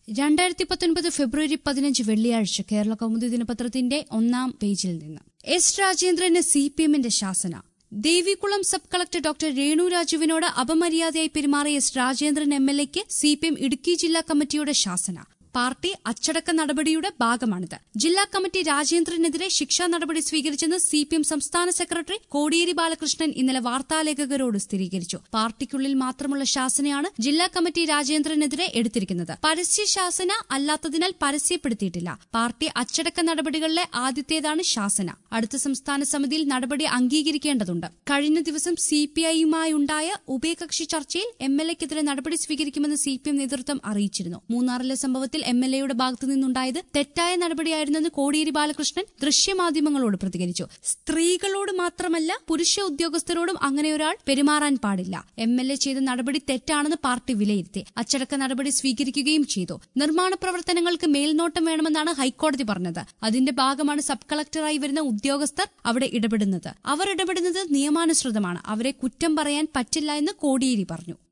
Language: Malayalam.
രണ്ടായിരത്തി പത്തൊൻപത് ഫെബ്രുവരി പതിനഞ്ച് വെള്ളിയാഴ്ച കേരള കൗമുദി ദിനപത്രത്തിന്റെ ഒന്നാം പേജിൽ നിന്ന് എസ് രാജേന്ദ്രന് സി പി എമ്മിന്റെ ശാസന Devikulam sub collector doctor Renu രാജുവിനോട് അപമര്യാദയായി പെരുമാറിയ എസ് രാജേന്ദ്രൻ എം എൽ എക്ക് സി പി എം ഇടുക്കി ജില്ലാ കമ്മിറ്റിയുടെ ശാസന പാർട്ടി അച്ചടക്ക നടപടിയുടെ ഭാഗമാണിത് ജില്ലാ കമ്മിറ്റി രാജേന്ദ്രനെതിരെ ശിക്ഷാ നടപടി സ്വീകരിച്ചെന്ന് സി പി എം സംസ്ഥാന സെക്രട്ടറി കോടിയേരി ബാലകൃഷ്ണൻ ഇന്നലെ വാർത്താലേഖകരോട് സ്ഥിരീകരിച്ചു പാർട്ടിക്കുള്ളിൽ മാത്രമുള്ള ശാസനയാണ് ജില്ലാ കമ്മിറ്റി രാജേന്ദ്രനെതിരെ എടുത്തിരിക്കുന്നത് പരസ്യ ശാസന അല്ലാത്തതിനാൽ പരസ്യപ്പെടുത്തിയിട്ടില്ല പാർട്ടി അച്ചടക്ക നടപടികളിലെ ആദ്യത്തേതാണ് ശാസന അടുത്ത സംസ്ഥാന സമിതിയിൽ നടപടി അംഗീകരിക്കേണ്ടതുണ്ട് കഴിഞ്ഞ ദിവസം സി പി ഐയുമായുണ്ടായ ഉഭയകക്ഷി ചർച്ചയിൽ എം എൽ എക്കെതിരെ നടപടി സ്വീകരിക്കുമെന്ന് സി പി എം നേതൃത്വം അറിയിച്ചിരുന്നു മൂന്നാറിലെ സംഭവത്തിൽ എം എൽ എയുടെ ഭാഗത്തു നിന്നുണ്ടായത് തെറ്റായ നടപടിയായിരുന്നെന്ന് കോടിയേരി ബാലകൃഷ്ണൻ ദൃശ്യമാധ്യമങ്ങളോട് പ്രതികരിച്ചു സ്ത്രീകളോട് മാത്രമല്ല പുരുഷ ഉദ്യോഗസ്ഥരോടും അങ്ങനെ ഒരാൾ പെരുമാറാൻ പാടില്ല എം എൽ എ ചെയ്ത നടപടി തെറ്റാണെന്ന് പാർട്ടി വിലയിരുത്തി അച്ചടക്ക നടപടി സ്വീകരിക്കുകയും ചെയ്തു നിർമ്മാണ പ്രവർത്തനങ്ങൾക്ക് മേൽനോട്ടം വേണമെന്നാണ് ഹൈക്കോടതി പറഞ്ഞത് അതിന്റെ ഭാഗമാണ് സബ് കളക്ടറായി വരുന്ന ഉദ്യോഗസ്ഥർ അവിടെ ഇടപെടുന്നത് അവർ ഇടപെടുന്നത് നിയമാനുസൃതമാണ് അവരെ കുറ്റം പറയാൻ പറ്റില്ല എന്ന് കോടിയേരി പറഞ്ഞു